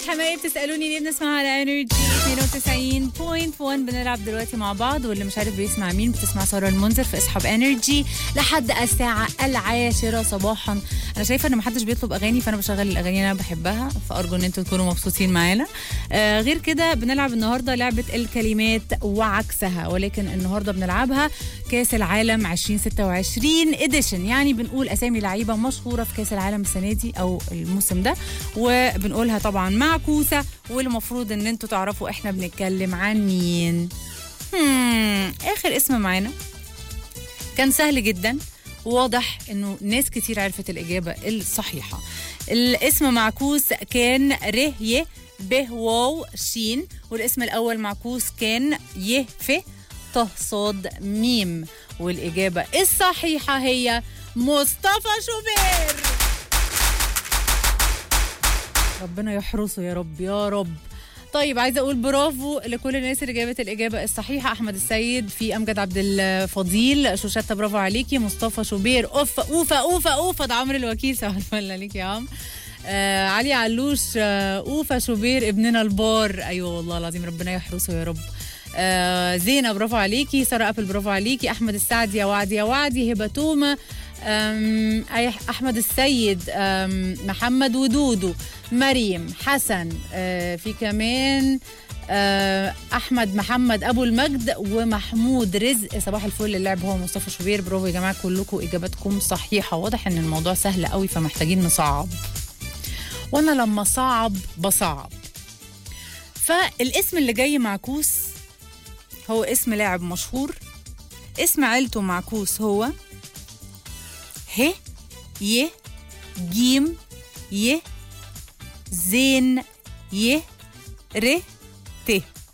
حماية بتسألوني ليه بنسمع على انرجي 92.1 بنلعب دلوقتي مع بعض واللي مش عارف بيسمع مين بتسمع سارة المنذر في اصحاب انرجي لحد الساعة العاشرة صباحا انا شايفة ان محدش بيطلب اغاني فانا بشغل الاغاني اللي انا بحبها فارجو ان انتوا تكونوا مبسوطين معانا آه غير كده بنلعب النهارده لعبة الكلمات وعكسها ولكن النهارده بنلعبها كاس العالم 2026 اديشن يعني بنقول اسامي لعيبة مشهورة في كاس العالم السنة دي او الموسم ده وبنقولها طبعا معكوسة والمفروض ان انتوا تعرفوا احنا بنتكلم عن مين هم. اخر اسم معانا كان سهل جدا واضح انه ناس كتير عرفت الاجابه الصحيحه الاسم معكوس كان ر ي ب واو شين والاسم الاول معكوس كان ي ف ط صاد ميم والاجابه الصحيحه هي مصطفى شوبير ربنا يحرسه يا رب يا رب طيب عايزه اقول برافو لكل الناس اللي جابت الاجابه الصحيحه احمد السيد في امجد عبد الفضيل شوشته برافو عليكي مصطفى شوبير اوف اوفا اوفا اوفا ده عمرو الوكيل صباح الفل عليك يا عم آه علي علوش آه اوفا شوبير ابننا البار ايوه والله العظيم ربنا يحرسه يا رب آه زينه برافو عليكي ساره ابل برافو عليكي احمد السعد يا وعدي يا وعدي هبه تومه أم، أي- احمد السيد أم، محمد ودودو مريم حسن آه، في كمان آه، احمد محمد ابو المجد ومحمود رزق صباح الفل اللاعب هو مصطفى شوبير برافو يا جماعه كلكم اجاباتكم صحيحه واضح ان الموضوع سهل قوي فمحتاجين نصعب وانا لما صعب بصعب فالاسم اللي جاي معكوس هو اسم لاعب مشهور اسم عيلته معكوس هو ه ي جيم ي زين ي ر ت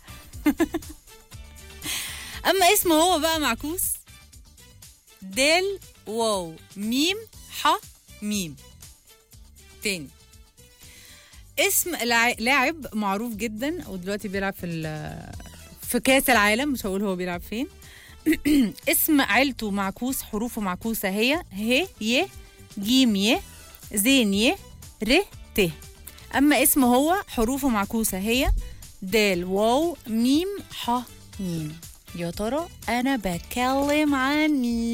اما اسمه هو بقى معكوس دال واو ميم ح ميم تاني اسم لع- لاعب معروف جدا ودلوقتي بيلعب في ال- في كاس العالم مش هقول هو بيلعب فين اسم عيلته معكوس حروفه معكوسة هي ه ي جيم ي زين ي ر ت أما اسمه هو حروفه معكوسة هي دال واو ميم ح ميم يا ترى أنا بتكلم عن مين